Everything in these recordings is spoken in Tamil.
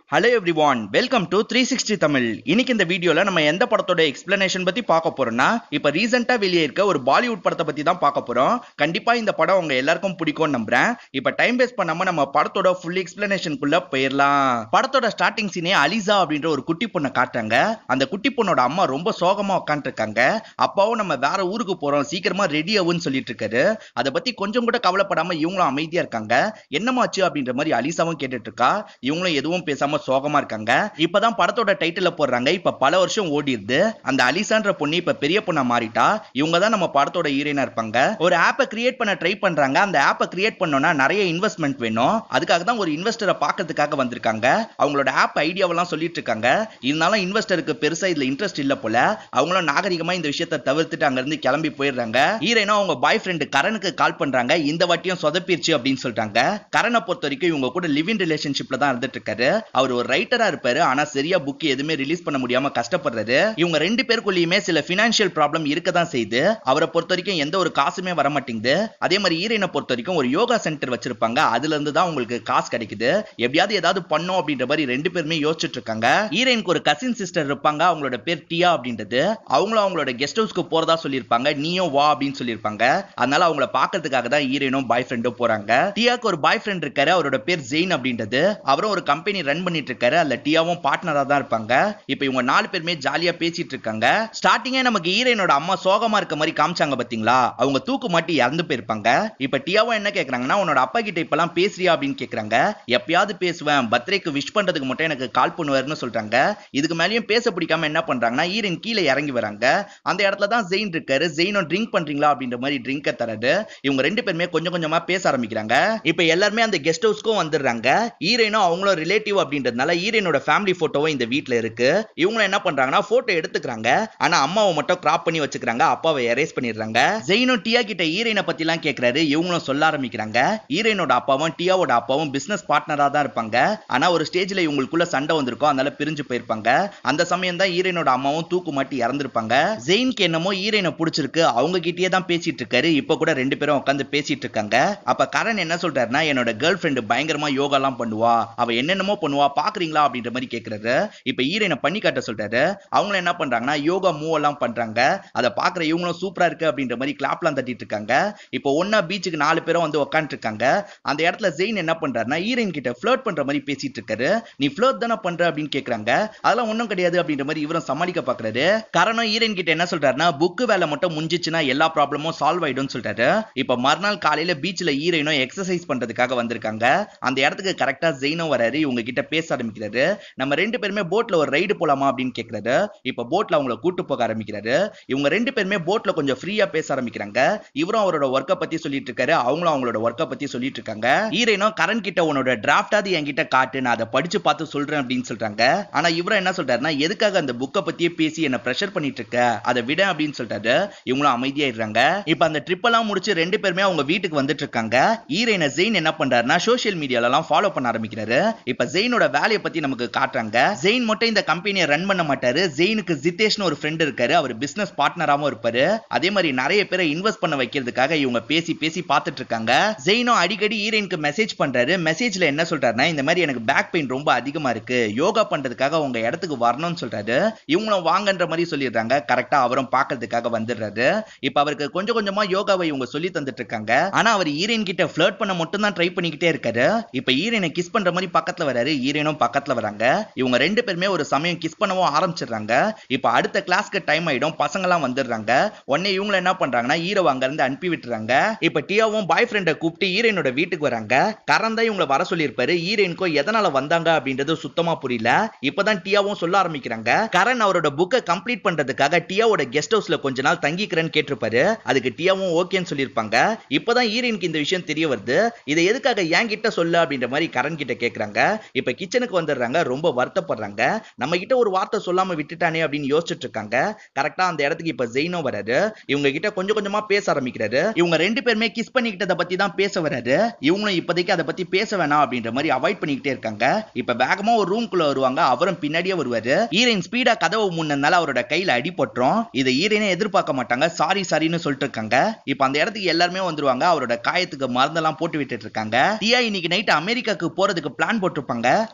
hello everyone welcome to three sixty Tamil இன்னைக்கு இந்த வீடியோல நம்ம எந்த படத்தோட எக்ஸ்பிளனேஷன் பத்தி பார்க்க போறோம்னா இப்ப ரீசெண்டா வெளியே இருக்க ஒரு பாலிவுட் படத்தை பத்தி தான் பார்க்க போறோம் கண்டிப்பா இந்த படம் உங்க எல்லாருக்கும் பிடிக்கும்னு நம்புறேன் இப்ப டைம் வேஸ்ட் பண்ணாம நம்ம படத்தோட ஃபுல் எக்ஸ்பிளனேஷனுக்குள்ள போயிடலாம் படத்தோட ஸ்டார்டிங் சீனே அலிசா அப்படின்ற ஒரு குட்டி பொண்ணை காட்டுறாங்க அந்த குட்டி பொண்ணோட அம்மா ரொம்ப சோகமா உட்காந்துருக்காங்க அப்பாவும் நம்ம வேற ஊருக்கு போறோம் சீக்கிரமா ரெடி ஆகுன்னு சொல்லிட்டு இருக்காரு அதை பத்தி கொஞ்சம் கூட கவலைப்படாம இவங்களும் அமைதியா இருக்காங்க என்னமாச்சு அப்படின்ற மாதிரி அலிசாவும் கேட்டுட்டு இருக்கா இவங்களும் எதுவும் பேசாம சோகமா இருக்காங்க இப்பதான் படத்தோட டைட்டில போடுறாங்க இப்ப பல வருஷம் ஓடிடுது அந்த அலிசான்ற பொண்ணு இப்ப பெரிய பொண்ணா மாறிட்டா இவங்க தான் நம்ம படத்தோட ஹீரோயினா இருப்பாங்க ஒரு ஆப்பை கிரியேட் பண்ண ட்ரை பண்றாங்க அந்த ஆப்பை கிரியேட் பண்ணோம்னா நிறைய இன்வெஸ்ட்மெண்ட் வேணும் அதுக்காக தான் ஒரு இன்வெஸ்டரை பார்க்கறதுக்காக வந்திருக்காங்க அவங்களோட ஆப் ஐடியாவெல்லாம் சொல்லிட்டு இருக்காங்க இருந்தாலும் இன்வெஸ்டருக்கு பெருசா இதுல இன்ட்ரெஸ்ட் இல்ல போல அவங்களும் நாகரிகமா இந்த விஷயத்தை தவிர்த்துட்டு அங்க இருந்து கிளம்பி போயிடுறாங்க ஹீரோயினும் அவங்க பாய் ஃப்ரெண்டு கரனுக்கு கால் பண்றாங்க இந்த வாட்டியும் சொதப்பிருச்சு அப்படின்னு சொல்லிட்டாங்க கரனை பொறுத்த வரைக்கும் இவங்க கூட லிவிங் ரிலேஷன்ஷிப்ல தான் இருந்துட்டு இருக்காரு அவர் ஒரு ரைட்டரா இருப்பாரு ஆனா சரியா புக் எதுவுமே ரிலீஸ் பண்ண முடியாம கஷ்டப்படுறாரு இவங்க ரெண்டு பேருக்குள்ளயுமே சில பினான்சியல் ப்ராப்ளம் இருக்க தான் செய்யுது அவரை பொறுத்த வரைக்கும் எந்த ஒரு காசுமே வர மாட்டேங்குது அதே மாதிரி ஈரனை பொறுத்த வரைக்கும் ஒரு யோகா சென்டர் வச்சிருப்பாங்க அதுல இருந்து தான் உங்களுக்கு காசு கிடைக்குது எப்படியாவது ஏதாவது பண்ணும் அப்படின்ற மாதிரி ரெண்டு பேருமே யோசிச்சுட்டு இருக்காங்க ஈரனுக்கு ஒரு கசின் சிஸ்டர் இருப்பாங்க அவங்களோட பேர் டியா அப்படின்றது அவங்களும் அவங்களோட கெஸ்ட் ஹவுஸ்க்கு போறதா சொல்லியிருப்பாங்க நீயும் வா அப்படின்னு சொல்லியிருப்பாங்க அதனால அவங்கள பாக்குறதுக்காக தான் ஈரனும் பாய் ஃப்ரெண்டும் போறாங்க டியாக்கு ஒரு பாய் ஃப்ரெண்ட் இருக்காரு அவரோட பேர் ஜெயின் அப்படின்றது அவரும் ஒரு கம்பெனி ரன் பண்ணிட்டு இருக்காரு அதுல டியாவும் பார்ட்னரா தான் இருப்பாங்க இப்போ இவங்க நாலு பேருமே ஜாலியா பேசிட்டு இருக்காங்க ஸ்டார்டிங்கே நமக்கு ஹீரோயினோட அம்மா சோகமா இருக்க மாதிரி காமிச்சாங்க பாத்தீங்களா அவங்க தூக்கு மாட்டி இறந்து போயிருப்பாங்க இப்ப டியாவும் என்ன கேக்குறாங்கன்னா உன்னோட அப்பா கிட்ட இப்பெல்லாம் பேசுறியா அப்படின்னு கேக்குறாங்க எப்பயாவது பேசுவேன் பர்த்டேக்கு விஷ் பண்றதுக்கு மட்டும் எனக்கு கால் பண்ணுவாருன்னு சொல்றாங்க இதுக்கு மேலயும் பேச பிடிக்காம என்ன பண்றாங்கன்னா ஹீரோயின் கீழே இறங்கி வராங்க அந்த இடத்துல தான் ஜெயின் இருக்காரு ஜெயினும் ட்ரிங்க் பண்றீங்களா அப்படின்ற மாதிரி ட்ரிங்க தராரு இவங்க ரெண்டு பேருமே கொஞ்சம் கொஞ்சமா பேச ஆரம்பிக்கிறாங்க இப்ப எல்லாருமே அந்த கெஸ்ட் ஹவுஸ்க்கும் வந்துடுறாங்க ஹீரோயினும் அவங்களும் ரிலேட்டிவ் அப்படின்றதுனால ஹீரோயினோட ஃபேமிலி போட்டோவும் இந்த வீட்ல இருக்கு இவங்களும் என்ன பண்றாங்கன்னா போட்டோ எடுத்துக்கிறாங்க ஆனா அம்மாவை மட்டும் கிராப் பண்ணி வச்சுக்கிறாங்க அப்பாவை எரேஸ் பண்ணிடுறாங்க ஜெயினும் டியா கிட்ட ஹீரோயினை பத்தி எல்லாம் கேக்குறாரு இவங்களும் சொல்ல ஆரம்பிக்கிறாங்க ஹீரோயினோட அப்பாவும் டியாவோட அப்பாவும் பிசினஸ் பார்ட்னரா தான் இருப்பாங்க ஆனா ஒரு ஸ்டேஜ்ல இவங்களுக்குள்ள சண்டை வந்திருக்கும் அதனால பிரிஞ்சு போயிருப்பாங்க அந்த சமயம் தான் ஹீரோயினோட அம்மாவும் தூக்கு மாட்டி இறந்திருப்பாங்க ஜெயின்க்கு என்னமோ ஹீரோயினை பிடிச்சிருக்கு அவங்க கிட்டயே தான் பேசிட்டு இருக்காரு இப்ப கூட ரெண்டு பேரும் உட்காந்து பேசிட்டு இருக்காங்க அப்ப கரண் என்ன சொல்றாருன்னா என்னோட கேர்ள் ஃப்ரெண்டு பயங்கரமா யோகா எல்லாம் பண்ணுவா அவ என்னென்னமோ பண்ணுவா பாக்குறீங்களா அப்படின்ற மாதிரி கேக்குறாரு இப்ப ஹீரோயினை பண்ணி காட்ட சொல்றாரு அவங்களும் என்ன பண்றாங்கன்னா யோகா மூவ் எல்லாம் பண்றாங்க அதை பாக்குற இவங்களும் சூப்பரா இருக்கு அப்படின்ற மாதிரி கிளாப்லாம் தட்டிட்டு இருக்காங்க இப்போ ஒன்னா பீச்சுக்கு நாலு பேரும் வந்து உட்காந்துட்டு இருக்காங்க அந்த இடத்துல ஜெயின் என்ன பண்றாருன்னா ஹீரோயின் கிட்ட ஃபிளர்ட் பண்ற மாதிரி பேசிட்டு இருக்காரு நீ ஃபிளர்ட் தானே பண்ற அப்படின்னு கேக்குறாங்க அதெல்லாம் ஒண்ணும் கிடையாது அப்படின்ற மாதிரி இவரும் சமாளிக்க பாக்குறாரு காரணம் ஹீரோயின் கிட்ட என்ன சொல்றாருன்னா புக்கு வேலை மட்டும் முடிஞ்சிச்சுன்னா எல்லா ப்ராப்ளமும் சால்வ் ஆயிடும்னு சொல்றாரு இப்ப மறுநாள் காலையில பீச்ல ஹீரோயினும் எக்ஸசைஸ் பண்றதுக்காக வந்திருக்காங்க அந்த இடத்துக்கு கரெக்டா ஜெயினும் வராரு இவங்க கிட்ட பேச ஆரம்பிக்கிறாரு நம்ம ரெண்டு பேருமே போட்ல ஒரு ரைடு போலாமா அப்படின்னு கேக்குறாரு இப்ப போட்ல அவங்கள கூட்டு போக ஆரம்பிக்கிறாரு இவங்க ரெண்டு பேருமே போட்ல கொஞ்சம் ஃப்ரீயா பேச ஆரம்பிக்கிறாங்க இவரும் அவரோட ஒர்க்கை பத்தி சொல்லிட்டு இருக்காரு அவங்களும் அவங்களோட ஒர்க்கை பத்தி சொல்லிட்டு இருக்காங்க ஹீரோயினும் கரண் கிட்ட உன்னோட டிராஃப்டாவது என்கிட்ட காட்டு நான் அதை படிச்சு பார்த்து சொல்றேன் அப்படின்னு சொல்றாங்க ஆனா இவரும் என்ன சொல்றாருன்னா எதுக்காக அந்த புக்கை பத்தியே பேசி என்ன ப்ரெஷர் பண்ணிட்டு இருக்க அதை விட அப்படின்னு சொல்றாரு இவங்களும் அமைதியாயிடுறாங்க இப்ப அந்த ட்ரிப் எல்லாம் முடிச்சு ரெண்டு பேருமே அவங்க வீட்டுக்கு வந்துட்டு இருக்காங்க ஹீரோயினை ஜெயின் என்ன பண்றாருன்னா சோஷியல் மீடியால எல்லாம் ஃபாலோ பண்ண ஆரம்பிக்கிறாரு இப்ப ஜெயினோட வேலையை பத்தி நமக்கு காட்டுறாங்க ஜெயின் மட்டும் இந்த கம்பெனியை ரன் பண்ண மாட்டாரு ஜெயினுக்கு ஜிதேஷ்னு ஒரு ஃப்ரெண்ட் இருக்காரு அவர் பிசினஸ் பார்ட்னராவும் இருப்பாரு அதே மாதிரி நிறைய பேரை இன்வெஸ்ட் பண்ண வைக்கிறதுக்காக இவங்க பேசி பேசி பார்த்துட்டு இருக்காங்க ஜெயினும் அடிக்கடி ஹீரோயினுக்கு மெசேஜ் பண்றாரு மெசேஜ்ல என்ன சொல்றாருன்னா இந்த மாதிரி எனக்கு பேக் பெயின் ரொம்ப அதிகமா இருக்கு யோகா பண்றதுக்காக உங்க இடத்துக்கு வரணும்னு சொல்றாரு இவங்களும் வாங்கன்ற மாதிரி சொல்லிடுறாங்க கரெக்டா அவரும் பார்க்கறதுக்காக வந்துடுறாரு இப்ப அவருக்கு கொஞ்சம் கொஞ்சமா யோகாவை இவங்க சொல்லி தந்துட்டு இருக்காங்க ஆனா அவர் ஹீரோயின் கிட்ட ஃபிளர்ட் பண்ண மட்டும் தான் ட்ரை பண்ணிக்கிட்டே இருக்காரு இப்ப ஹீரோயினை கிஸ் பண்ற மாதிரி பக்கத்துல வராரு ஹீரோயினும் பக்கத்துல வராங்க இவங்க ரெண்டு பேருமே ஒரு சமயம் கிஸ் பண்ணவும் ஆரம்பிச்சிடுறாங்க இப்ப அடுத்த கிளாஸ்க்கு டைம் ஆயிடும் பசங்க எல்லாம் வந்துடுறாங்க உடனே இவங்க என்ன பண்றாங்கன்னா ஹீரோ அங்க இருந்து அனுப்பி விட்டுறாங்க இப்ப டியாவும் பாய் ஃப்ரெண்டை கூப்பிட்டு ஹீரோயினோட வீட்டுக்கு வராங்க கரண் தான் இவங்களை வர சொல்லியிருப்பாரு ஹீரோயினுக்கும் எதனால வந்தாங்க அப்படின்றது சுத்தமா புரியல இப்பதான் டியாவும் சொல்ல ஆரம்பிக்கிறாங்க கரண் அவரோட புக்கை கம்ப்ளீட் பண்றதுக்காக டியாவோட கெஸ்ட் ஹவுஸ்ல கொஞ்ச நாள் தங்கிக்கிறேன்னு கேட்டிருப்பாரு அதுக்கு டியாவும் ஓகேன்னு சொல்லியிருப்பாங்க இப்பதான் ஹீரோயினுக்கு இந்த விஷயம் தெரிய வருது இதை எதுக்காக என் கிட்ட சொல்ல அப்படின்ற மாதிரி கரண் கிட்ட கேக்குறாங்க இப்ப கிச்சனுக்கு வந்துடுறாங்க ரொம்ப வருத்தப்படுறாங்க நம்ம கிட்ட ஒரு வார்த்தை சொல்லாம விட்டுட்டானே அப்படின்னு யோசிச்சுட்டு இருக்காங்க கரெக்டா அந்த இடத்துக்கு இப்ப ஜெயினோ வராரு இவங்க கிட்ட கொஞ்சம் கொஞ்சமா பேச ஆரம்பிக்கிறாரு இவங்க ரெண்டு பேருமே கிஸ் பண்ணிக்கிட்டத பத்தி தான் பேச வராரு இவங்களும் இப்போதைக்கு அதை பத்தி பேச வேணாம் அப்படின்ற மாதிரி அவாய்ட் பண்ணிக்கிட்டே இருக்காங்க இப்ப வேகமா ஒரு ரூம்குள்ள வருவாங்க அவரும் பின்னாடியே வருவாரு ஹீரோயின் ஸ்பீடா கதவை முன்னனால அவரோட கையில அடிபட்டுரும் இதை ஹீரோயினே எதிர்பார்க்க மாட்டாங்க சாரி சாரின்னு சொல்லிட்டு இருக்காங்க இப்ப அந்த இடத்துக்கு எல்லாருமே வந்துருவாங்க அவரோட காயத்துக்கு மருந்தெல்லாம் போட்டு விட்டுட்டு இருக்காங்க டியா இன்னைக்கு நைட் அமெரிக்காக்கு போறதுக்கு பிளான் போட்டிருப்பாங்க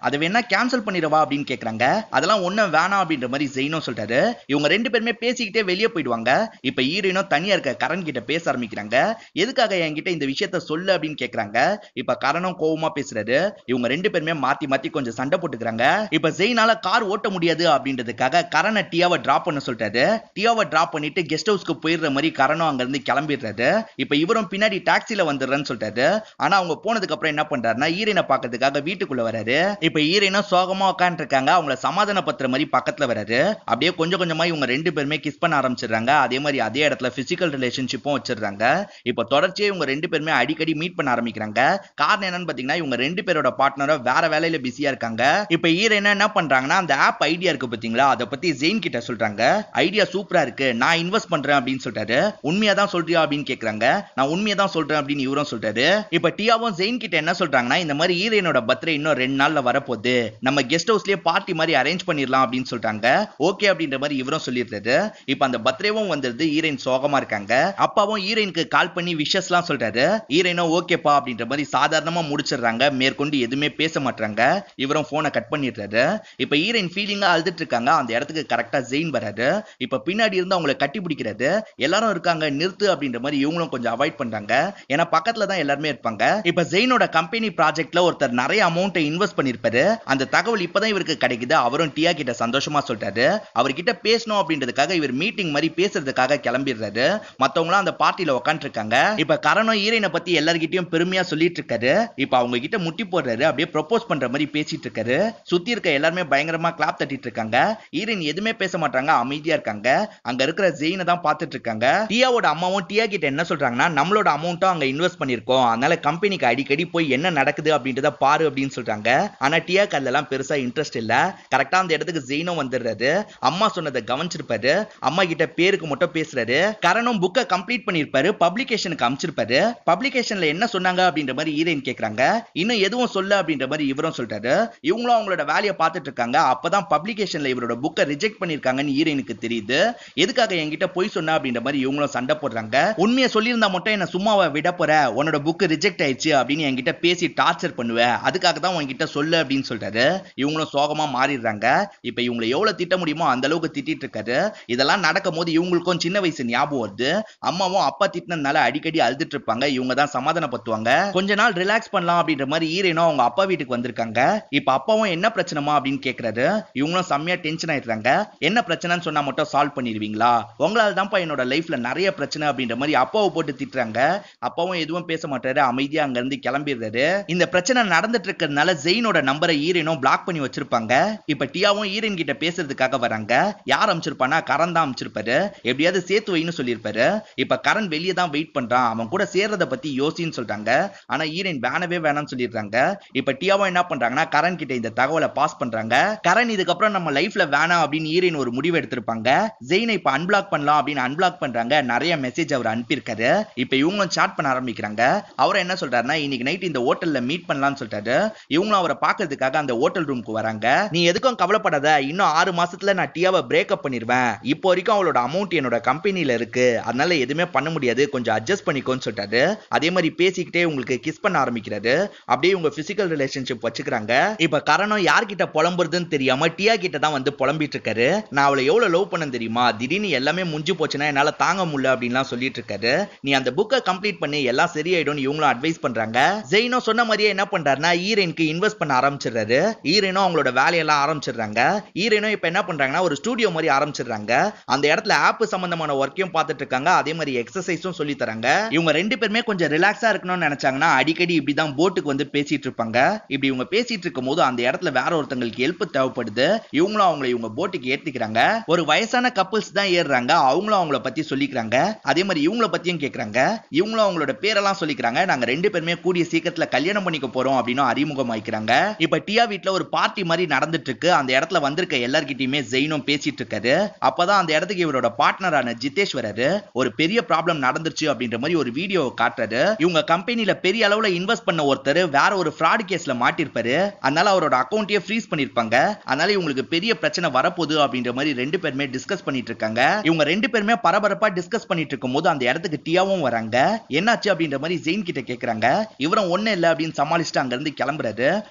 அதை வேணா கேன்சல் பண்ணிடவா அப்படின்னு கேக்குறாங்க அதெல்லாம் ஒண்ணும் வேணாம் அப்படின்ற மாதிரி ஜெயினும் சொல்றாரு இவங்க ரெண்டு பேருமே பேசிக்கிட்டே வெளியே போயிடுவாங்க இப்ப ஹீரோயினும் தனியா இருக்க கரண் கிட்ட பேச ஆரம்பிக்கிறாங்க எதுக்காக என்கிட்ட இந்த விஷயத்த சொல்லு அப்படின்னு கேக்குறாங்க இப்ப கரணும் கோவமா பேசுறாரு இவங்க ரெண்டு பேருமே மாத்தி மாத்தி கொஞ்சம் சண்டை போட்டுக்கிறாங்க இப்ப ஜெயினால கார் ஓட்ட முடியாது அப்படின்றதுக்காக கரணை டியாவை டிராப் பண்ண சொல்லிட்டாரு டியாவை டிராப் பண்ணிட்டு கெஸ்ட் ஹவுஸ்க்கு போயிடுற மாதிரி கரணும் அங்க இருந்து கிளம்பிடுறாரு இப்ப இவரும் பின்னாடி டாக்ஸில வந்துடுறேன்னு சொல்லிட்டாரு ஆனா அவங்க போனதுக்கு அப்புறம் என்ன பண்றாருன்னா ஈரனை பாக்கிறதுக்காக வீட்டுக்குள்ள வராரு இப்ப ஈரனும் சோகமா உட்காந்துருக்காங்க அவங்கள சமாதானப்படுத்துற மாதிரி பக்கத்துல வராரு அப்படியே கொஞ்சம் கொஞ்சமா இவங்க ரெண்டு பேருமே கிஸ் பண்ண ஆரம்பிச்சிடுறாங்க அதே மாதிரி அதே இடத்துல பிசிக்கல் ரிலேஷன்ஷிப்பும் வச்சிடுறாங்க இப்ப தொடர்ச்சியா இவங்க ரெண்டு பேருமே அடிக்கடி மீட் பண்ண ஆரம்பிக்கிறாங்க காரணம் என்னன்னு பாத்தீங்கன்னா இவங்க ரெண்டு பேரோட பார்ட்னரும் வேற வேலையில பிஸியா இருக்காங்க இப்ப ஈரன் என்ன பண்றாங்கன்னா அந்த ஆப் ஐடியா இருக்கு பாத்தீங்களா அதை பத்தி ஜெயின் கிட்ட சொல்றாங்க ஐடியா சூப்பரா இருக்கு நான் இன்வெஸ்ட் பண்றேன் அப்படின்னு சொல்லிட்டாரு உண்மையா தான் சொல்றியா அப்படின்னு கேக்குறாங்க நான் உண்மையா தான் சொல்றேன் அப்படின்னு இவரும் சொல்றாரு இப்ப டியாவும் ஜெயின் கிட்ட என்ன சொல்றாங்கன்னா இந்த மாதிரி ஈரனோட பர்த்டே இன்னும் ரெண்டு நாள்ல வரப்போகுது நம்ம கெஸ்ட் ஹவுஸ்லயே பார்ட்டி மாதிரி அரேஞ்ச் பண்ணிடலாம் அப்படின்னு சொல்றாங்க ஓகே அப்படின்ற மாதிரி இவரும் சொல்லிடுறாரு இப்ப அந்த பர்த்டேவும் வந்துருது ஈரன் சோகமா இருக்காங்க அப்பாவும் ஈரனுக்கு கால் பண்ணி விஷஸ் எல்லாம் சொல்றாரு ஈரனும் ஓகேப்பா அப்படின்ற மாதிரி சாதாரணமா முடிச்சிடுறாங்க மேற்கொண்டு எதுவுமே பேச மாட்டாங்க இவரும் போனை கட் பண்ணிடுறாரு இப்ப ஈரன் ஃபீலிங்கா அழுதுட்டு இருக்காங்க அந்த இடத்துக்கு கரெக்டா ஜெயின் வராரு இப்ப பின்னாடி இருந்து அவங்களை கட்டி பிடிக்கிறது எல்லாரும் இருக்காங்க நிறுத்து அப்படின்ற மாதிரி இவங்களும் கொஞ்சம் அவாய்ட் பண்றாங்க ஏன்னா பக்கத்துல தான் எல்லாருமே இருப்பாங்க இப்ப ஜெயினோட கம்பெனி ப்ராஜெக்ட்ல ஒருத்தர் நிறைய அமௌண்ட் இன்வெஸ்ட் பண்ணிருப்பாரு அந்த தகவல் இப்பதான் இவருக்கு கிடைக்குது அவரும் டியா கிட்ட சந்தோஷமா சொல்றாரு அவர்கிட்ட பேசணும் அப்படின்றதுக்காக இவர் மீட்டிங் மாதிரி பேசுறதுக்காக கிளம்பிடுறாரு மத்தவங்களும் அந்த பார்ட்டில உட்காந்துட்டு இருக்காங்க இப்ப கரணம் ஈரனை பத்தி எல்லார்கிட்டயும் பெருமையா சொல்லிட்டு இருக்காரு இப்ப அவங்க கிட்ட முட்டி போடுறாரு அப்படியே ப்ரொபோஸ் பண்ற மாதிரி பேசிட்டு இருக்காரு சுத்தி இருக்க எல்லாருமே பயங்கரமா கிளாப் தட்டிட்டு இருக்காங்க ஈரன் எதுவுமே பேச மாட்டாங்க அமைதியா இருக்காங்க அங்க இருக்கிற ஜெயினை தான் பார்த்துட்டு இருக்காங்க டியாவோட அம்மாவும் டியா கிட்ட என்ன சொல்றாங்கன்னா நம்மளோட அமௌண்ட்டும் அங்க இன்வெஸ்ட் பண்ணிருக்கோம் அதனால கம்பெனிக்கு அடிக்கடி போய் என்ன நடக்குது அப்படின்றத பாரு அப்படின்னு சொல்றாங்க ஆனா டியா எல்லாம் பெருசா இன்ட்ரெஸ்ட் இல்ல கரெக்டா அந்த இடத்துக்கு ஜெயினும் வந்துடுறாரு அம்மா சொன்னதை கவனிச்சிருப்பாரு அம்மா கிட்ட பேருக்கு மட்டும் பேசுறாரு கரணும் புக்கை கம்ப்ளீட் பண்ணிருப்பாரு பப்ளிகேஷனுக்கு அமிச்சிருப்பாரு பப்ளிகேஷன்ல என்ன சொன்னாங்க அப்படின்ற மாதிரி ஹீரோயின் கேக்குறாங்க இன்னும் எதுவும் சொல்ல அப்படின்ற மாதிரி இவரும் சொல்றாரு இவங்களும் அவங்களோட வேலையை பார்த்துட்டு இருக்காங்க அப்பதான் பப்ளிகேஷன்ல இவரோட புக்கை ரிஜெக்ட் பண்ணிருக்காங்கன்னு ஹீரோயினுக்கு தெரியுது எதுக்காக என்கிட்ட பொய் சொன்ன அப்படின்ற மாதிரி இவங்களும் சண்டை போடுறாங்க உண்மையை சொல்லியிருந்தா மட்டும் என்ன சும்மாவை விட போற உன்னோட புக் ரிஜெக்ட் ஆயிடுச்சு அப்படின்னு என்கிட்ட பேசி டார்ச்சர் பண்ணுவேன் அதுக்காக தான் உன்கிட்ட சொல்லு அப்படின்னு சொல்றாரு இவங்களும் சோகமா மாறிடுறாங்க இப்ப இவங்களை எவ்வளவு திட்ட முடியுமோ அந்த அளவுக்கு திட்டிட்டு இருக்காரு இதெல்லாம் நடக்கும் போது இவங்களுக்கும் சின்ன வயசு ஞாபகம் வருது அம்மாவும் அப்பா திட்டினதுனால அடிக்கடி அழுதுட்டு இருப்பாங்க இவங்க தான் சமாதானப்படுத்துவாங்க கொஞ்ச நாள் ரிலாக்ஸ் பண்ணலாம் அப்படின்ற மாதிரி ஈரனும் அவங்க அப்பா வீட்டுக்கு வந்திருக்காங்க இப்ப அப்பாவும் என்ன பிரச்சனைமா அப்படின்னு கேக்குறாரு இவங்களும் செம்மையா டென்ஷன் ஆயிடுறாங்க என்ன பிரச்சனைன்னு சொன்னா மட்டும் சால்வ் பண்ணிடுவீங்களா உங்களால தான்ப்பா என்னோட லைஃப்ல நிறைய பிரச்சனை அப்படின்ற மாதிரி அப்பாவை போட்டு திட்டுறாங்க அப்பாவும் எதுவும் பேச மாட்டாரு அமைதியா அங்க இருந்து கிளம்பிடுறாரு இந்த பிரச்சனை நடந்துட்டு இருக்கிறதுனால ஜெயினோட நம்பரை ஈரனும் பிளாக் பண்ணி வச்சிருப்பாங்க இப்ப டியாவும் ஈரன் கிட்ட பேசுறதுக்காக வராங்க யார் அமைச்சிருப்பானா கரண் தான் அமைச்சிருப்பாரு எப்படியாவது சேர்த்து வைன்னு சொல்லியிருப்பாரு இப்ப கரண் வெளியே தான் வெயிட் பண்றான் அவன் கூட சேர்றத பத்தி யோசின்னு சொல்றாங்க ஆனா ஈரன் வேணவே வேணாம்னு சொல்லிடுறாங்க இப்ப டியாவும் என்ன பண்றாங்கன்னா கரண் கிட்ட இந்த தகவலை பாஸ் பண்றாங்க கரண் இதுக்கப்புறம் நம்ம லைஃப்ல வேணாம் அப்படின்னு ஈரன் ஒரு முடிவு எடுத்திருப்பாங்க ஜெயினை இப்ப அன்பிளாக் பண்ணலாம் அப்படின்னு அன்பிளாக் பண்றாங்க நிறைய மெசேஜ் அவர் அனுப்பியிருக்காரு இப்ப இவங்களும் சாட் பண்ண ஆரம்பிக்கிறாங்க அவர் என்ன சொல்றாருன்னா இன்னைக்கு நைட் இந்த ஹோட்டல்ல மீட் பண்ணலாம்னு சொல்லிட்டாரு இவங்களும் அவரை பாக்குறதுக்காக அந்த ஹோட்டல் ரூமுக்கு வராங்க நீ எதுக்கும் கவலைப்படாத இன்னும் ஆறு மாசத்துல நான் டியாவை பிரேக்கப் பண்ணிடுவேன் இப்போ வரைக்கும் அவளோட அமௌண்ட் என்னோட கம்பெனில இருக்கு அதனால எதுவுமே பண்ண முடியாது கொஞ்சம் அட்ஜஸ்ட் பண்ணிக்கோன்னு சொல்லிட்டாரு அதே மாதிரி பேசிக்கிட்டே உங்களுக்கு கிஸ் பண்ண ஆரம்பிக்கிறாரு அப்படியே உங்க பிசிக்கல் ரிலேஷன்ஷிப் வச்சுக்கிறாங்க இப்ப கரணம் யார்கிட்ட புலம்புறதுன்னு தெரியாம டியா கிட்ட தான் வந்து புலம்பிட்டு இருக்காரு நான் அவளை எவ்வளவு லவ் பண்ண தெரியுமா திடீர்னு எல்லாமே முடிஞ்சு போச்சுன்னா என்னால தாங்க முடியல அப்படின்லாம் சொல்லிட்டு இருக்காரு நீ அந்த புக்கை கம்ப்ளீட் பண்ணி எல்லாம் சரியாயிடும் இவங்களும் அட்வைஸ் பண்றாங்க ஜெயினோ சொன்ன மாதிரியே என்ன பண்றாருன்னா ஈரனுக்கு இன்வெஸ்ட் பண்ண ஆரம்பிச்சிடுறாரு ஈரனும் அவங்களோட வேலையெல்லாம் ஆரம்பிச்சிடுறாங்க ஈரனும் இப்ப என்ன பண்றாங்கன்னா ஒரு ஸ்டூடியோ மாதிரி ஆரம்பிச்சிடுறாங்க அந்த இடத்துல ஆப் சம்பந்தமான ஒர்க்கையும் பார்த்துட்டு இருக்காங்க அதே மாதிரி எக்ஸசைஸும் சொல்லி தராங்க இவங்க ரெண்டு பேருமே கொஞ்சம் ரிலாக்ஸா இருக்கணும்னு நினைச்சாங்கன்னா அடிக்கடி இப்படிதான் போட்டுக்கு வந்து பேசிட்டு இருப்பாங்க இப்படி இவங்க பேசிட்டு இருக்கும் போது அந்த இடத்துல வேற ஒருத்தங்களுக்கு ஹெல்ப் தேவைப்படுது இவங்களும் அவங்களை இவங்க போட்டுக்கு ஏத்திக்கிறாங்க ஒரு வயசான கப்பிள்ஸ் தான் ஏறுறாங்க அவங்களும் அவங்கள பத்தி சொல்லிக்கிறாங்க அதே மாதிரி இவங்கள பத்தியும் கேக்குறாங்க இவங்களும் அவங்களோட பேரெல்லாம் சொல்லிக்கிறாங்க நாங்க ரெண்டு பேருமே கூடிய சீக்கிரத்துல கல்யாணம் பண்ணிக்க போறோம் அப்படின்னு அறிமுகம் ஆயிக்கிறாங்க இப்ப டியா வீட்ல ஒரு பார்ட்டி மாதிரி நடந்துட்டு இருக்கு அந்த இடத்துல வந்திருக்க எல்லார்கிட்டயுமே ஜெயினும் பேசிட்டு இருக்காரு அப்பதான் அந்த இடத்துக்கு இவரோட பார்ட்னரான ஜிதேஷ் வராரு ஒரு பெரிய ப்ராப்ளம் நடந்துருச்சு அப்படின்ற மாதிரி ஒரு வீடியோ காட்டுறாரு இவங்க கம்பெனில பெரிய அளவுல இன்வெஸ்ட் பண்ண ஒருத்தர் வேற ஒரு ஃப்ராட் கேஸ்ல மாட்டிருப்பாரு அதனால அவரோட அக்கௌண்ட்டையே ஃப்ரீஸ் பண்ணிருப்பாங்க அதனால இவங்களுக்கு பெரிய பிரச்சனை வரப்போகுது அப்படின்ற மாதிரி ரெண்டு பேருமே டிஸ்கஸ் பண்ணிட்டு இருக்காங்க இவங்க ரெண்டு பேருமே பரபரப்பா டிஸ்கஸ் பண்ணிட்டு இருக்கும் போது அந்த இடத்துக்கு டியாவும் வராங்க என்னாச்சு அப்படின்ற மாதிரி ஜெயின் கிட்ட கேக்குறாங்க இவரும் ஒண்ணு இல்ல அப்படின்னு சமாளிச்சுட்டு அங்க இருந்து கிளம்புறாரு பக்கத்துல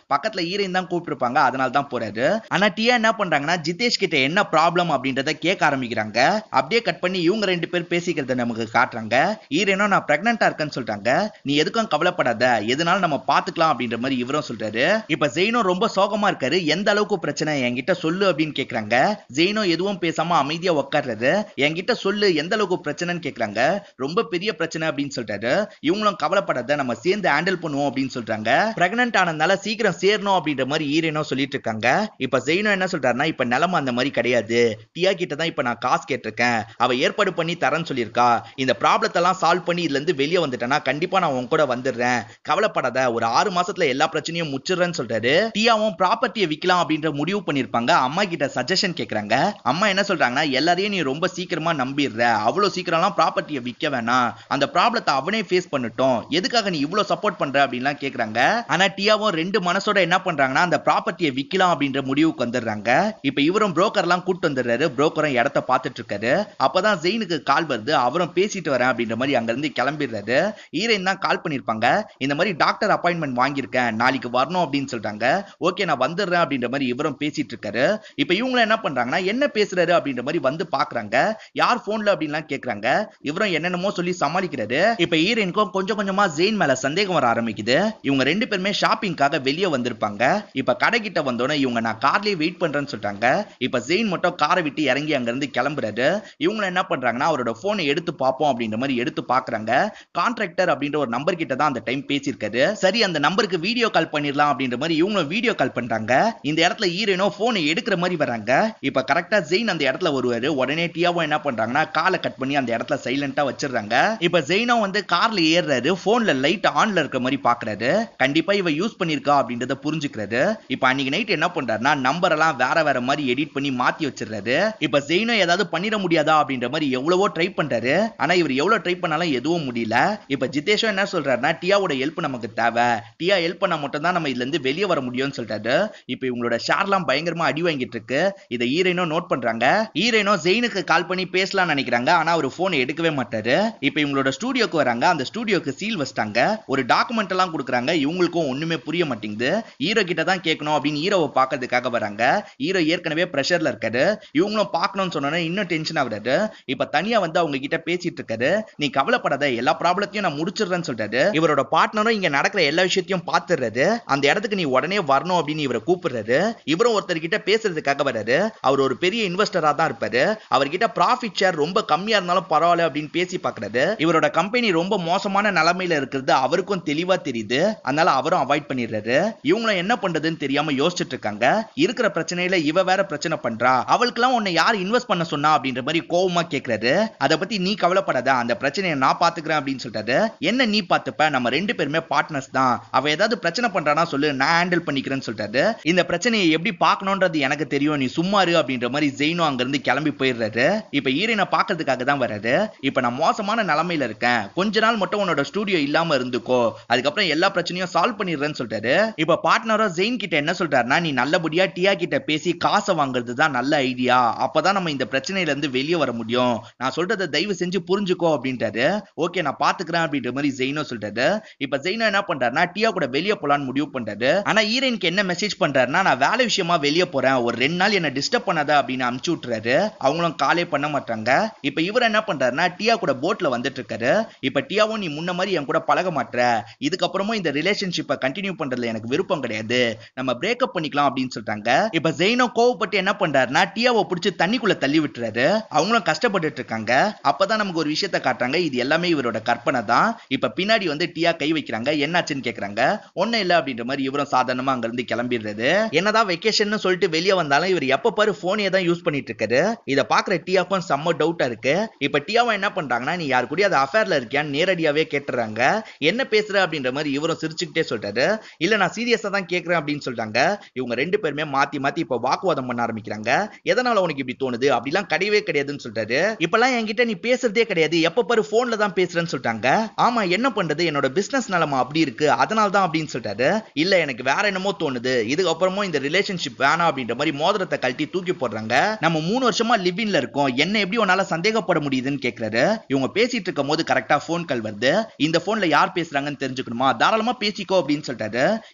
இடத்துல ஹீரோயின் தான் கூப்பிட்டுருப்பாங்க அதனால தான் போறாரு ஆனா டியா என்ன பண்றாங்கன்னா ஜிதேஷ் கிட்ட என்ன ப்ராப்ளம் அப்படின்றத கேட்க ஆரம்பிக்கிறாங்க அப்படியே கட் பண்ணி இவங்க ரெண்டு பேர் பேசிக்கிறத நமக்கு காட்டுறாங்க ஹீரோயினும் நான் பிரெக்னெண்டா இருக்கேன்னு சொல்றாங்க நீ எதுக்கும் கவலைப்படாத எதனால நம்ம பாத்துக்கலாம் அப்படின்ற மாதிரி இவரும் சொல்றாரு இப்ப ஜெயினும் ரொம்ப சோகமா இருக்காரு எந்த அளவுக்கு பிரச்சனை என்கிட்ட சொல்லு அப்படின்னு கேக்குறாங்க ஜெயினும் எதுவும் பேசாம அமைதியா உட்கார்றாரு என்கிட்ட சொல்லு எந்த அளவுக்கு பிரச்சனைன்னு கேக்குறாங்க ரொம்ப பெரிய பிரச்சனை அப்படின்னு சொல்றாரு இவங்களும் கவலைப்படாத நம்ம சேர்ந்து ஹேண்டில் பண்ணுவோம் அப்படின்னு சொல்றாங்க பிரெக்னன்ட் ஆனதுனால சீக்கிரம் சேரணும் அப்படின்ற மாதிரி ஈரேனோ சொல்லிட்டு இருக்காங்க இப்ப ஜெயினோ என்ன சொல்றாருன்னா இப்ப நிலைமை அந்த மாதிரி கிடையாது டியா கிட்ட தான் இப்ப நான் காசு கேட்டிருக்கேன் அவ ஏற்பாடு பண்ணி தரேன்னு சொல்லியிருக்கா இந்த ப்ராப்ளத்தை எல்லாம் சால்வ் பண்ணி இதுல இருந்து வெளியே வந்துட்டேன்னா கண்டிப்பா நான் உன் கூட வந்துடுறேன் கவலைப்படாத ஒரு ஆறு மாசத்துல எல்லா பிரச்சனையும் முச்சிடுறேன்னு சொல்றாரு டியாவும் ப்ராப்பர்ட்டியை விற்கலாம் அப்படின்ற முடிவு பண்ணிருப்பாங்க அம்மா கிட்ட சஜஷன் கேக்குறாங்க அம்மா என்ன சொல்றாங்கன்னா எல்லாரையும் நீ ரொம்ப சீக்கிரமா நம்பிடுற அவ்வளவு சீக்கிரம்லாம் ப்ராப்பர்ட்டியை விற்க வேணாம் அந்த ப்ராப்ளத்தை அவனே ஃபேஸ் பண்ணட்டும் எதுக்காக நீ இவ்வளவு சப்போர்ட் பண்ற அப்படின்லாம் கேக்குறாங்க ஆனா டியாவும் ரெண்டு மனசோட என்ன பண்றாங்கன்னா அந்த ப்ராப்பர்ட்டியை விற்கலாம் அப்படின்ற முடிவுக்கு வந்துடுறாங்க இப்ப இவரும் புரோக்கர்லாம் கூட்டு வந்துடுறாரு புரோக்கரும் இடத்த பார்த்துட்டு இருக்காரு அப்பதான் ஜெயினுக்கு கால் வருது அவரும் பேசிட்டு வரேன் அப்படின்ற மாதிரி அங்க இருந்து கிளம்பிடுறாரு ஹீரோயின் தான் கால் பண்ணிருப்பாங்க இந்த மாதிரி டாக்டர் அப்பாயின்மெண்ட் வாங்கியிருக்கேன் நாளைக்கு வரணும் அப்படின்னு சொல்றாங்க ஓகே நான் வந்துடுறேன் அப்படின்ற மாதிரி இவரும் பேசிட்டு இருக்காரு இப்ப இவங்க என்ன பண்றாங்கன்னா என்ன பேசுறாரு அப்படின்ற மாதிரி வந்து பாக்குறாங்க யார் போன்ல அப்படின்லாம் கேக்குறாங்க இவரும் என்னென்னமோ சொல்லி சமாளிக்கிறாரு இப்ப ஹீரோயினுக்கும் கொஞ்சம் கொஞ்சமா ஜெயின் மேல சந்தேகம் வர ஆரம்பிக்குது இவங்க ரெண்டு பேருமே ஷாப்பிங்காக வெளியே வந்திருப்பாங்க இப்ப கடை கிட்ட வந்தோடனே இவங்க நான் கார்லயே வெயிட் பண்றேன்னு சொல்றாங்க இப்ப ஜெயின் மட்டும் காரை விட்டு இறங்கி அங்க இருந்து கிளம்புறாரு இவங்க என்ன பண்றாங்கன்னா அவரோட போனை எடுத்து பார்ப்போம் அப்படின்ற மாதிரி எடுத்து பாக்குறாங்க கான்ட்ராக்டர் அப்படின்ற ஒரு நம்பர் கிட்ட தான் அந்த டைம் பேசியிருக்காரு சரி அந்த நம்பருக்கு வீடியோ கால் பண்ணிடலாம் அப்படின்ற மாதிரி இவங்களும் வீடியோ கால் பண்றாங்க இந்த இடத்துல ஹீரோயினோ போனை எடுக்கிற மாதிரி வராங்க இப்ப கரெக்டா ஜெயின் அந்த இடத்துல வருவாரு உடனே டியாவும் என்ன பண்றாங்கன்னா காலை கட் பண்ணி அந்த இடத்துல சைலண்டா வச்சிடுறாங்க இப்ப ஜெயினோ வந்து கார்ல ஏறுறாரு போன்ல லைட் ஆன்ல இருக்க மாதிரி பாக்குறாரு கண்டிப்பா இவ யூஸ் பண்ணிருக்கா அப்படின்றத புரிஞ்சுக்கிறாரு இப்ப அன்னைக்கு நைட் என்ன பண்றாருன்னா நம்பர் எல்லாம் வேற வேற மாதிரி எடிட் பண்ணி மாத்தி வச்சிடுறாரு இப்ப ஜெயினோ ஏதாவது பண்ணிட முடியாதா அப்படின்ற மாதிரி எவ்வளவோ ட்ரை பண்றாரு ஆனா இவர் எவ்வளவு ட்ரை பண்ணாலும் எதுவும் முடியல இப்ப ஜிதேஷும் என்ன சொல்றாருன்னா டியாவோட ஹெல்ப் நமக்கு தேவை டியா ஹெல்ப் பண்ணா மட்டும் தான் நம்ம இதுல இருந்து வெளியே வர முடியும்னு சொல்றாரு இப்ப இவங்களோட ஷேர்லாம் பயங்கரமா அடி வாங்கிட்டு இருக்கு இதை ஈரேனோ நோட் பண்றாங்க ஈரேனோ ஜெயினுக்கு கால் பண்ணி பேசலாம் நினைக்கிறாங்க ஆனா அவர் போன் எடுக்கவே மாட்டாரு இப்ப இவங்களோட ஸ்டூடியோக்கு வராங்க அந்த ஸ்டூடியோக்கு சீல் வச்சிட்டாங்க ஒரு டாக்குமெண்ட் எல்லாம் கொடுக்குறாங்க இவங்களுக்கும் ஒண்ணுமே புரிய மாட்டேங்குது ஹீரோ கிட்ட தான் கேட்கணும் அப்படின்னு ஹீரோவை பார்க்கறதுக்காக வராங்க ஹீரோ ஏற்கனவே பிரஷர்ல இருக்காரு இவங்களும் பார்க்கணும்னு சொன்னோன்னே இன்னும் டென்ஷன் ஆகுறாரு இப்ப தனியா வந்து அவங்க கிட்ட பேசிட்டு இருக்காரு நீ கவலைப்படாத எல்லா ப்ராப்ளத்தையும் நான் முடிச்சிடுறேன்னு சொல்றாரு இவரோட பார்ட்னரும் இங்க நடக்கிற எல்லா விஷயத்தையும் பாத்துறாரு அந்த இடத்துக்கு நீ உடனே வரணும் அப்படின்னு இவரை கூப்பிடுறாரு இவரும் ஒருத்தர் கிட்ட பேசுறதுக்காக வராரு அவர் ஒரு பெரிய இன்வெஸ்டரா தான் இருப்பாரு அவர்கிட்ட ப்ராஃபிட் ஷேர் ரொம்ப கம்மியா இருந்தாலும் பரவாயில்ல அப்படின்னு பேசி பாக்குறாரு இவரோட கம்பெனி ரொம்ப மோசமான நிலைமையில இருக்கிறது அவருக்கும் தெளிவா தெரியுது அதனால அவரும் அவாய்ட் பண்ணிடுறாரு இவங்களும் என்ன பண்றதுன்னு தெரியாம யோசிச்சுட்டு இருக்காங்க இருக்கிற பிரச்சனையில இவ வேற பிரச்சனை பண்றா அவளுக்கெல்லாம் உன்னை யார் இன்வெஸ்ட் பண்ண சொன்னா அப்படின்ற மாதிரி கோவமா கேக்குறாரு அதை பத்தி நீ கவலைப்படாத அந்த பிரச்சனையை நான் பாத்துக்கிறேன் அப்படின்னு சொல்றாரு என்ன நீ பாத்துப்ப நம்ம ரெண்டு பேருமே பார்ட்னர்ஸ் தான் அவ ஏதாவது பிரச்சனை பண்றானா சொல்லு நான் ஹேண்டில் பண்ணிக்கிறேன்னு சொல்றாரு இந்த பிரச்சனையை எப்படி பார்க்கணும்ன்றது எனக்கு தெரியும் நீ சும்மா இரு அப்படின்ற மாதிரி ஜெயினும் அங்க இருந்து கிளம்பி போயிடுறாரு இப்ப ஈரனை பாக்குறதுக்காக தான் வராரு இப்ப நான் மோசமான நிலைமையில இருக்கேன் கொஞ்ச நாள் மட்டும் உன்னோட ஸ்டூடியோ இல்லாம இருந்துக்கோ அதுக்கப்புறம் எல்லா பிரச்சனையும் சால்வ் பண்ணிடுறேன்னு சொல்றாரு இப்ப பார்ட்னரோ ஜெயின் கிட்ட என்ன சொல்றாருன்னா நீ நல்லபடியா டியா கிட்ட பேசி காசை வாங்குறது தான் நல்ல ஐடியா அப்பதான் நம்ம இந்த பிரச்சனையில இருந்து வெளியே வர முடியும் நான் சொல்றதை தயவு செஞ்சு புரிஞ்சுக்கோ அப்படின்றாரு ஓகே நான் பாத்துக்கிறேன் அப்படின்ற மாதிரி ஜெயினோ சொல்றாரு இப்ப ஜெயினோ என்ன பண்றாருன்னா டியா கூட வெளியே போலான்னு முடிவு பண்றாரு ஆனா ஈரனுக்கு என்ன மெசேஜ் பண்றாருன்னா நான் வேலை விஷயமா வெளியே போறேன் ஒரு ரெண்டு நாள் என்ன டிஸ்டர்ப் பண்ணாத அப்படின்னு அனுப்பிச்சு விட்டுறாரு அவங்களும் காலே பண்ண மாட்டாங்க இப்ப இவர் என்ன பண்றாருன்னா டியா கூட போட்ல வந்துட்டு இருக்காரு இப்ப டியாவும் நீ முன்ன மாதிரி என் கூட பழக மாட்ற இதுக்கப்புறமும் இந்த ரிலேஷன்ஷிப்பை கண்டினியூ பண்றதுல எனக்கு விருப்பம் கிடையாது நம்ம பிரேக்கப் பண்ணிக்கலாம் அப்படின்னு சொல்றாங்க இப்ப ஜெயினோ கோவப்பட்டு என்ன பண்றாருன்னா டியாவை பிடிச்சி தண்ணிக்குள்ள தள்ளி விட்டுறாரு அவங்களும் கஷ்டப்பட்டுட்டு இருக்காங்க அப்பதான் நமக்கு ஒரு விஷயத்த காட்டுறாங்க இது எல்லாமே இவரோட கற்பனை தான் இப்ப பின்னாடி வந்து டியா கை வைக்கிறாங்க என்னாச்சுன்னு கேக்குறாங்க ஒண்ணும் இல்ல அப்படின்ற மாதிரி இவரும் சாதாரணமா அங்க இருந்து கிளம்பிடுறது என்னதான் வெக்கேஷன் சொல்லிட்டு வெளியே வந்தாலும் இவர் எப்ப பாரு போனே தான் யூஸ் பண்ணிட்டு இருக்காரு இத பாக்குற டியாக்கும் செம்ம டவுட்டா இருக்கு இப்ப டியாவும் என்ன பண்றாங்கன்னா நீ யாரு கூடயும் அது அஃபேர்ல இருக்கியான்னு நேரடியாவே கேட்டுறாங்க என்ன பேசுற அப்படின்ற மாதிரி இவரும் சிரிச்சுக்கிட்டே சொல்றாரு இல்ல நான் சீரியஸா தான் கேக்குறேன் அப்படின்னு சொல்றாங்க இவங்க ரெண்டு பேருமே மாத்தி மாத்தி இப்ப வாக்குவாதம் பண்ண ஆரம்பிக்கிறாங்க எதனால உனக்கு இப்படி தோணுது அப்படிலாம் கிடையவே கிடையாதுன்னு சொல்றாரு இப்பெல்லாம் என்கிட்ட நீ பேசுறதே கிடையாது எப்ப பாரு போன்ல தான் பேசுறேன்னு சொல்லிட்டாங்க ஆமா என்ன பண்றது என்னோட பிசினஸ் நிலமா அப்படி இருக்கு அதனால தான் அப்படின்னு சொல்றாரு இல்ல எனக்கு வேற என்னமோ தோணுது இதுக்கப்புறமும் இந்த ரிலேஷன்ஷிப் வேணாம் அப்படின்ற மாதிரி மோதிரத்தை கழட்டி தூக்கி போடுறாங்க நம்ம மூணு வருஷமா லிவின்ல இருக்கோம் என்ன எப்படி உன்னால சந்தேகப்பட முடியுதுன்னு கேக்குறாரு இவங்க பேசிட்டு இருக்கும் போது கரெக்டா போன் கால் வருது இந்த போன்ல யார் பேசுறாங்கன்னு தெரிஞ்சுக்கணுமா தாராளமா பேசிக்கோ அப்படின்னு சொல்லிட்டாரு இவங்க என்ன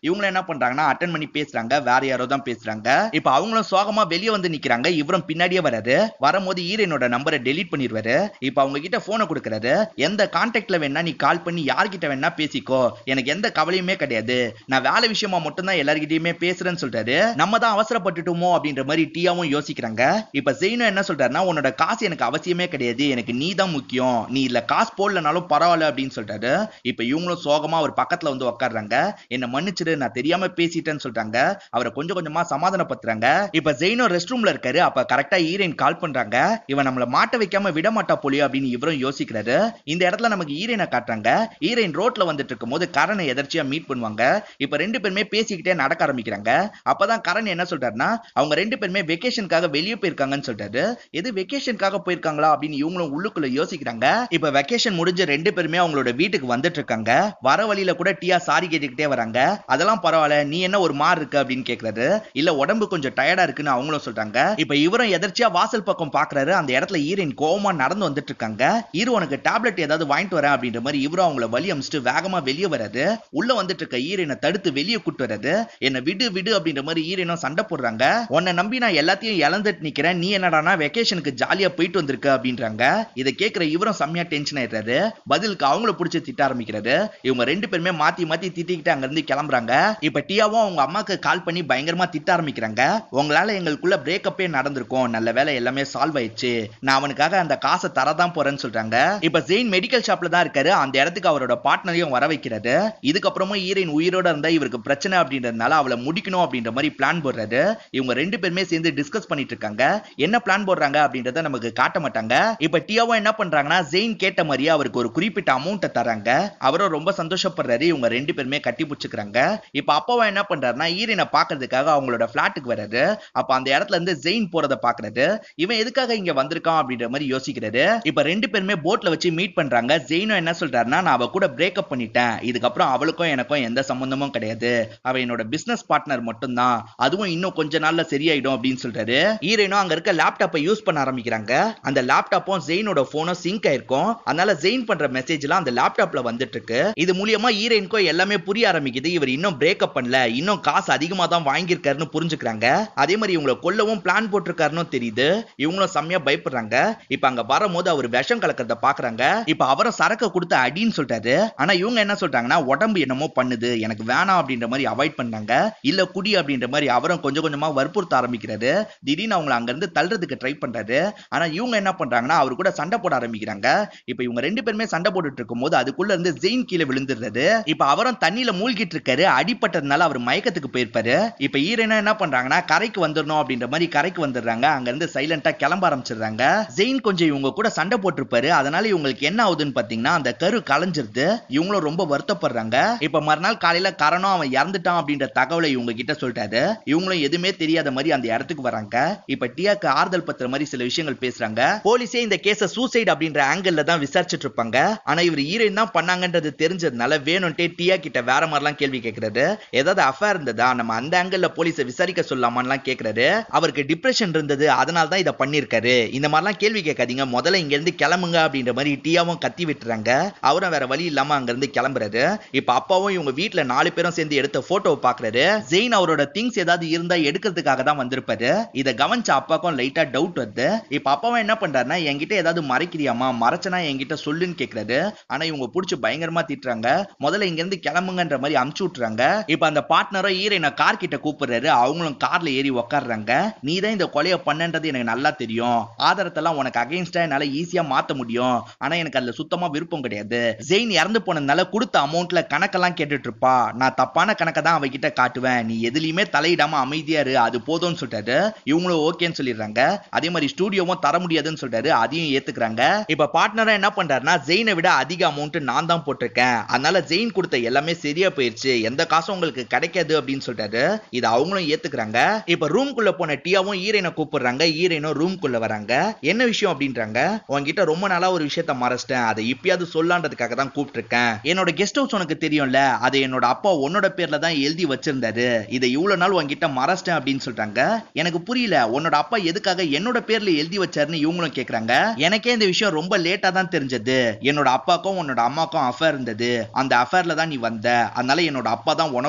பண்றாங்கன்னா அட்டன் பண்ணி பேசுறாங்க வேற யாரோ தான் பேசுறாங்க இப்ப அவங்களும் சோகமா வெளியே வந்து நிக்கிறாங்க இவரும் பின்னாடியே வராரு வரும்போது ஈரனோட நம்பரை டெலீட் பண்ணிடுவாரு இப்ப அவங்க கிட்ட போனை கொடுக்கறாரு எந்த கான்டாக்ட்ல வேணா நீ கால் பண்ணி யார்கிட்ட வேணா பேசிக்கோ எனக்கு எந்த கவலையுமே கிடையாது நான் வேலை விஷயமா மட்டும்தான் எல்லார்கிட்டயுமே பேசுறேன்னு சொல்றாரு நம்ம தான் அவசரப்பட்டுட்டோமோ அப்படின்ற மாதிரி டீயாவும் யோசிக்கிறாங்க இப்ப ஜெயினும் என்ன சொல்றாருன்னா உன்னோட காசு எனக்கு அவசியமே கிடையாது எனக்கு நீ தான் முக்கியம் நீ இல்ல காசு போடலனாலும் பரவாயில்ல அப்படின்னு சொல்றாரு இப்ப இவங்களும் சோகமா அவர் பக்கத்துல வந்து உட்காடுறாங்க என்ன மன்னிச்சிடு நான் தெரியாம பேசிட்டேன்னு சொல்றாங்க அவரை கொஞ்சம் கொஞ்சமா சமாதானப்படுத்துறாங்க இப்ப ஜெயினும் ரெஸ்ட் ரூம்ல இருக்காரு அப்ப கரெக்டா ஈரன் கால் பண்றாங்க இவன் நம்மள மாட்ட வைக்காம விட மாட்டா போலியோ அப்படின்னு இவரும் யோசிக்கிறாரு இந்த இடத்துல நமக்கு ஈரனை காட்டுறாங்க ஈரன் ரோட்ல வந்துட்டு இருக்கும் போது கரனை எதர்ச்சியா மீட் பண்ணுவாங்க இப்ப ரெண்டு பேருமே பேசிக்கிட்டே நடக்க ஆரம்பிக்கிறாங்க அப்பதான் கரண் என்ன சொல்றாருன்னா அவங்க ரெண்டு பேருமே வெக்கேஷனுக்காக வெளியே போயிருக்காங்கன்னு சொல்றாரு எது வெக்கேஷனுக்காக போயிருக்காங்களா அப்படின்னு இவங்களும் உள்ளுக்குள்ள யோசிக்கிறாங்க இப்ப வெக்கேஷன் முடிஞ்சு ரெண்டு பேருமே அவங்களோட வீட்டுக்கு வந்துட்டு இருக்காங்க வர வழியில கூட டியா சாரி கேட்டுக்கிட்டே வராங்க அதெல்லாம் பரவாயில்ல நீ என்ன ஒரு மாறு இருக்கு அப்படின்னு கேக்குறாரு இல்ல உடம்பு கொஞ்சம் டயர்டா இருக்குன்னு அவங்களும் சொல்றாங்க இப்ப இவரும் எதர்ச்சியா வாசல் பக்கம் பாக்குறாரு அந்த இடத்துல ஈரின் கோவமா நடந்து வந்துட்டு இருக்காங்க ஈரு உனக்கு டேப்லெட் ஏதாவது வாங்கிட்டு வரேன் அப்படின்ற மாதிரி இவரும் அவங்கள வழி அமிச்சிட்டு வேகமா வெளியே வராது உள்ள வந்துட்டு இருக்க ஈரனை தடுத்து வெளியே கூட்டு வராது என்ன விடு விடு அப்படின்ற மாதிரி ஈரனும் சண்டை போடுறாங்க உன்னை நம்பி நான் எல்லாத்தையும் இழந்துட்டு நிக்கிறேன் நீ என்னடானா வெக்கேஷனுக்கு ஜாலியா போயிட்டு வந்திருக்க அப்படின்றாங்க இதை கேட்கிற இவரும் செம்மையா டென்ஷன் ஆயிடுறாரு பதிலுக்கு அவங்கள பிடிச்சி திட்ட ஆரம்பிக்கிறாரு இவங்க ரெண்டு பேருமே மாத்தி மாத்தி திட்டிக்கிட்டு அங்க இருந்து கிளம்புறாங்க இப்ப டியாவும் அவங்க அம்மாக்கு கால் பண்ணி பயங்கரமா திட்ட ஆரம்பிக்கிறாங்க உங்களால எங்களுக்குள்ள பிரேக்கப்பே நடந்திருக்கும் நல்ல வேலை எல்லாமே சால்வ் ஆயிடுச்சு நான் அவனுக்காக அந்த காசை தரதான் போறேன்னு சொல்றாங்க இப்ப ஜெயின் மெடிக்கல் ஷாப்ல தான் இருக்காரு அந்த இடத்துக்கு அவரோட பார்ட்னரையும் வர வைக்கிறாரு இதுக்கப்புறமும் ஈரின் உயிரோட இருந்தா இவருக்கு பிரச்சனை அப்படின்றதுனால அவளை முடிக்கணும் அப்படின்ற மாதிரி பிளான் போடுறாரு இவங்க ரெண்டு பேருமே சேர்ந்து டிஸ்கஸ் பண்ணிட்டு இருக்காங்க என்ன பிளான் போடுறாங்க அப்படின்றத நமக்கு காட்ட மாட்டாங்க இப்ப டியாவும் என்ன பண்றாங்கன்னா ஜெயின் கேட்ட மாதிரியே அவருக்கு ஒரு குறிப்பிட்ட அமௌண்ட்டை தராங்க அவரும் ரொம்ப சந்தோஷப்படுறாரு இவங்க ரெண்டு பேருமே கட்டி பிடிச்சுக்கிறாங்க இப்ப அப்பாவை என்ன பண்றாருன்னா ஈரினை பாக்குறதுக்காக அவங்களோட பிளாட்டுக்கு வராரு அப்ப அந்த இடத்துல இருந்து ஜெயின் போறத பாக்குறாரு இவன் எதுக்காக இங்க வந்திருக்கான் அப்படின்ற மாதிரி யோசிக்கிறாரு இப்ப ரெண்டு பேருமே போட்ல வச்சு மீட் பண்றாங்க ஜெயினும் என்ன சொல்றாருன்னா நான் அவ கூட பிரேக்கப் பண்ணிட்டேன் இதுக்கப்புறம் அவளுக்கும் எனக்கும் எந்த சம்பந்தமும் கிடையாது அவ என்னோட பிசினஸ் பார்ட்னர் மட்டும்தான் அதுவும் இன்னும் கொஞ்ச நாள்ல சரியாயிடும் அப்படின்னு சொல்றாரு ஈரனும் அங்க இருக்க லேப்டாப்பை யூஸ் பண்ண ஆரம்பிக்கிறாங்க அந்த லேப்டாப்பும் ஜெயினோட போனும் சிங்க் ஆயிருக்கும் அதனால ஜெயின் பண்ற மெசேஜ் எல்லாம் அந்த லேப்டாப்ல வந்துட்டு இருக்கு இது மூலியமா ஈரனுக்கும் எல்லாமே புரிய ஆரம்பிக்குது இவர் இன்னும் பிரேக்கப் பண்ணல இன்னும் காசு அதிகமா தான் வாங்கியிருக்காருன்னு புரிஞ்சுக்கிறாங்க அதே மாதிரி இவங்களை கொல்லவும் பிளான் போட்டிருக்காருன்னு தெரியுது இவங்களும் செம்மையா பயப்படுறாங்க இப்ப அங்க வரும்போது அவர் விஷம் கலக்கிறத பாக்குறாங்க இப்ப அவரும் சரக்கு கொடுத்து அடின்னு சொல்றாரு ஆனா இவங்க என்ன சொல்றாங்கன்னா உடம்பு என்னமோ பண்ணுது எனக்கு வேணாம் அப்படின்ற மாதிரி அவாய்ட் பண்ணாங்க இல்ல குடி அப்படின்ற மாதிரி அவரும் கொஞ்சம் கொஞ்சமா வற்புறுத்த ஆரம்பிக்கிறாரு திடீர்னு அவங்கள அங்க இருந்து தள்ளுறதுக்கு ட்ரை பண்றாரு ஆனா இவங்க என்ன பண்றாங்கன்னா அவர் கூட சண்டை போட ஆரம்பிக்கிறாங்க இப்ப இவங்க ரெண்டு பேருமே சண்டை போட்டுட்டு இருக்கும்போது அதுக்குள்ள இருந்து ஜெயின் கீழே விழுந்துடுறாரு இப்ப அவரும் தண்ணியில மூழ்கிட்டு இருக்காரு அடிப்பட்டதுனால அவர் மயக்கத்துக்கு போயிருப்பாரு இப்ப ஈரனா என்ன பண்றாங்கன்னா கரைக்கு வந்துடணும் அப்படின்ற மாதிரி கரைக்கு வந்துடுறாங்க அங்க இருந்து சைலண்டா கிளம்ப ஆரம்பிச்சிடுறாங்க ஜெயின் கொஞ்சம் இவங்க கூட சண்டை போட்டிருப்பாரு அதனால இவங்களுக்கு என்ன ஆகுதுன்னு பாத்தீங்கன்னா அந்த கரு கலைஞ்சிருது இவங்களும் ரொம்ப வருத்தப்படுறாங்க இப்ப மறுநாள் காலையில கரணும் அவன் இறந்துட்டான் அப்படின்ற தகவலை இவங்க கிட்ட சொல்லிட்டாரு இவங்களும் எதுவுமே தெரியாத மாதிரி அந்த இடத்துக்கு வராங்க இப்ப டியாக்கு ஆறுதல் பத்துற மாதிரி சில விஷயங்கள் பேசுறாங்க போலீஸே இந்த கேஸ சூசைட் அப்படின்ற ஆங்கிள் தான் விசாரிச்சுட்டு இருப்பாங்க ஆனா இவர் ஹீரோயின் தான் பண்ணாங்கன்றது தெரிஞ்சதுனால வேணும்ட்டே டியா கிட்ட வேற மாதிரிலாம் கேள்வி கேட்கறாரு ஏதாவது அஃபேர் இருந்ததா நம்ம அந்த ஆங்கிள் போலீஸை விசாரிக்க சொல்லலாமான்லாம் கேட்கறாரு அவருக்கு டிப்ரெஷன் இருந்தது அதனால தான் இதை பண்ணிருக்காரு இந்த மாதிரிலாம் கேள்வி கேட்காதீங்க முதல்ல இங்க இருந்து கிளம்புங்க அப்படின்ற மாதிரி டியாவும் கத்தி விட்டுறாங்க அவரும் வேற வழி இல்லாம அங்க இருந்து கிளம்புறாரு இப்ப அப்பாவும் இவங்க வீட்ல நாலு பேரும் சேர்ந்து எடுத்த போட்டோவை பாக்குறாரு ஜெயின் அவரோட திங்ஸ் ஏதாவது இருந்தா எடுக்கிறதுக்காக தான் வந்திருப்பாரு இதை கவனிச்ச அப்பாக்கும் லைட்டா டவுட் வருது இப்ப அப்பாவும் என்ன பண்றாருன்னா என்கிட்ட ஏதாவது மறைக்கிறியாமா மறைச்சனா என்கிட்ட சொல்லுன்னு கேக்குறாரு ஆனா இவங்க புடிச்சு பயங்கரமா திட்டுறாங்க முதல்ல இங்க இருந்து கிளம்புங்கன்ற மாதிரி அமுச்சு விட்டுறாங்க இப்ப அந்த பார்ட்னரும் ஈரனை கார் கிட்ட கூப்பிடுறாரு அவங்களும் கார்ல ஏறி உட்காடுறாங்க நீ தான் இந்த கொலையை பண்ணன்றது எனக்கு நல்லா தெரியும் ஆதாரத்தெல்லாம் உனக்கு அகைன்ஸ்டா என்னால ஈஸியா மாத்த முடியும் ஆனா எனக்கு அதுல சுத்தமா விருப்பம் கிடையாது ஜெயின் இறந்து போனதுனால கொடுத்த அமௌண்ட்ல கணக்கெல்லாம் கேட்டுட்டு இருப்பா நான் தப்பான கணக்கை தான் அவகிட்ட காட்டுவேன் நீ எதுலயுமே தலையிடாம அமைதியா இரு அது போதும்னு சொல்லிட்டாரு இவங்களும் ஓகேன்னு சொல்லிடுறாங்க அதே மாதிரி ஸ்டூடியோவும் தர முடியாதுன்னு சொல்லிட்டாரு அதையும் ஏத்துக்கிறாங்க இப்ப பார்ட்னரா என்ன பண்றாருன்னா ஜெயினை விட அதிக அமௌண்ட் நான் தான் போட்டிருக்கேன் அதனால ஜெயின் கொடுத்த எல்லாமே சரியா போயிருச்சு எந்த காசும் உங்களுக்கு கிடைக்காது அப்படின்னு சொல்லிட்டாரு இது அவங்களும் ஏத்துக்கிறாங்க இப்ப ரூம்குள்ள போன டியாவும் ஈரனை கூப்பிடுறாங்க ஈரனும் ரூம்குள்ள வராங்க என்ன விஷயம் அப்படின்றாங்க உன்கிட்ட ரொம்ப நாளா ஒரு விஷயத்த மறைச்சிட்டேன் அதை இப்பயாவது சொல்லான்றதுக்காக தான் கூப்பிட்டிருக்கேன் என்னோட கெஸ்ட் ஹவுஸ் உனக்கு தெரியும்ல அதை என்னோட அப்பா உன்னோட பேர்ல தான் எழுதி வச்சிருந்தாரு இதை இவ்வளவு நாள் உன்கிட்ட மறைச்சிட்டேன் அப்படின்னு சொல்றாங்க எனக்கு புரியல உன்னோட அப்பா எதுக்காக என்னோட பேர்ல எழுதி வச்சாருன்னு இவங்களும் கேக்குறாங்க எனக்கே இந்த விஷயம் ரொம்ப லேட்டா தான் தெரிஞ்சது என்னோட அப்பாக்கும் உன்னோட அம்மாக்கும் அஃபேர் இருந்தது அந்த அஃபேர்ல தான் நீ வந்த அதனால என்னோட அப்பா தான் உனக்கும்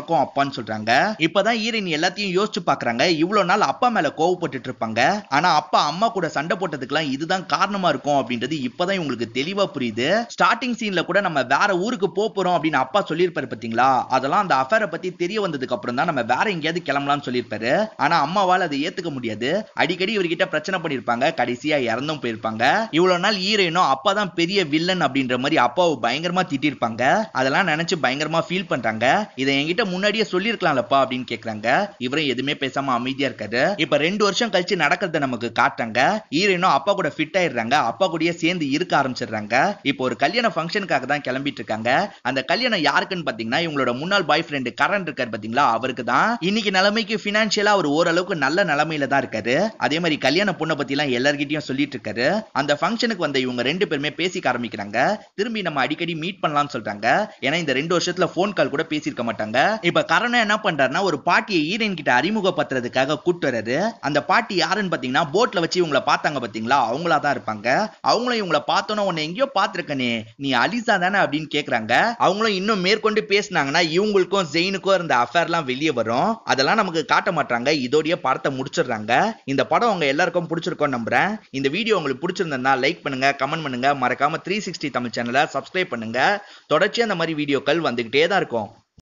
பக்கம் அப்பான்னு சொல்றாங்க இப்பதான் ஹீரோயின் எல்லாத்தையும் யோசிச்சு பாக்குறாங்க இவ்வளவு நாள் அப்பா மேல கோவப்பட்டுட்டு இருப்பாங்க ஆனா அப்பா அம்மா கூட சண்டை போட்டதுக்கெல்லாம் இதுதான் காரணமா இருக்கும் அப்படின்றது இப்பதான் இவங்களுக்கு தெளிவா புரியுது ஸ்டார்டிங் சீன்ல கூட நம்ம வேற ஊருக்கு போப் போறோம் அப்படின்னு அப்பா சொல்லியிருப்பாரு பாத்தீங்களா அதெல்லாம் அந்த அஃபேரை பத்தி தெரிய வந்ததுக்கு அப்புறம் தான் நம்ம வேற எங்கேயாவது கிளம்பலாம்னு சொல்லியிருப்பாரு ஆனா அம்மாவால அதை ஏத்துக்க முடியாது அடிக்கடி இவர்கிட்ட பிரச்சனை பண்ணிருப்பாங்க கடைசியா இறந்தும் போயிருப்பாங்க இவ்வளவு நாள் ஹீரோயினும் அப்பா தான் பெரிய வில்லன் அப்படின்ற மாதிரி அப்பாவை பயங்கரமா திட்டிருப்பாங்க அதெல்லாம் நினைச்சு பயங்கரமா ஃபீல் பண்றாங்க இதை என்கிட்ட முன்னாடியே சொல்லியிருக்கலாம்லப்பா அப்படின்னு கேக்குறாங்க இவரும் எதுவுமே பேசாம அமைதியா இருக்காரு இப்ப ரெண்டு வருஷம் கழிச்சு நடக்கிறத நமக்கு காட்டுறாங்க ஹீரோயினும் அப்பா கூட ஃபிட் ஆயிடுறாங்க அப்பா கூடயே சேர்ந்து இருக்க ஆரம்பிச்சிடுறாங்க இப்போ ஒரு கல்யாண ஃபங்க்ஷனுக்காக தான் கிளம்பிட்டு இருக்காங்க அந்த கல்யாணம் யாருக்குன்னு பாத்தீங்கன்னா இவங்களோட முன்னாள் பாய் ஃப்ரெண்டு கரண் இருக்காரு பாத்தீங்களா அவருக்கு தான் இன்னைக்கு நிலைமைக்கு பினான்சியலா அவர் ஓரளவுக்கு நல்ல நிலைமையில தான் இருக்காரு அதே மாதிரி கல்யாண பொண்ணை பத்தி எல்லாம் எல்லார்கிட்டயும் சொல்லிட்டு இருக்காரு அந்த ஃபங்க்ஷனுக்கு வந்த இவங்க ரெண்டு பேருமே பேசிக்க ஆரம்பிக்கிறாங்க திரும்பி நம்ம அடிக்கடி மீட் பண்ணலாம்னு சொல்றாங்க ஏன்னா இந்த ரெண்டு வருஷத்துல போன் கால் கூட பேசியிருக்க மாட்டாங்க இப்ப கரணம் என்ன பண்றாருன்னா ஒரு பாட்டியை ஹீரோயின் கிட்ட அறிமுகப்படுத்துறதுக்காக கூட்டு வர்றாரு அந்த பாட்டி யாருன்னு பாத்தீங்கன்னா போட்ல வச்சு இவங்கள பார்த்தாங்க பாத்தீங்களா அவங்களா தான் இருப்பாங்க அவங்களும் இவங்கள பார்த்தோன்னா உன்னை எங்கேயோ பார்த்திருக்கனே நீ அலிசா தானே அப்படின்னு கேக்குறாங்க அவங்களும் இன்னும் மேற்கொண்டு பேசினாங்கன்னா இவங்களுக்கும் ஜெயினுக்கும் இருந்த அஃபேர்லாம் வெளியே வரும் அதெல்லாம் நமக்கு காட்ட மாட்டாங்க இதோடய படத்தை முடிச்சிடுறாங்க இந்த படம் உங்க எல்லாருக்கும் பிடிச்சிருக்கும் நம்புறேன் இந்த வீடியோ உங்களுக்கு பிடிச்சிருந்தா லைக் பண்ணுங்க கமெண்ட் பண்ணுங்க மறக்காம த்ரீ சிக்ஸ்டி தமிழ் சேனலை சப்ஸ்கிரைப் பண்ணுங்க தொடர்ச்சியா அந்த மாதிரி வீடியோக்கள் வந்துகிட்டே தான் இருக்கும்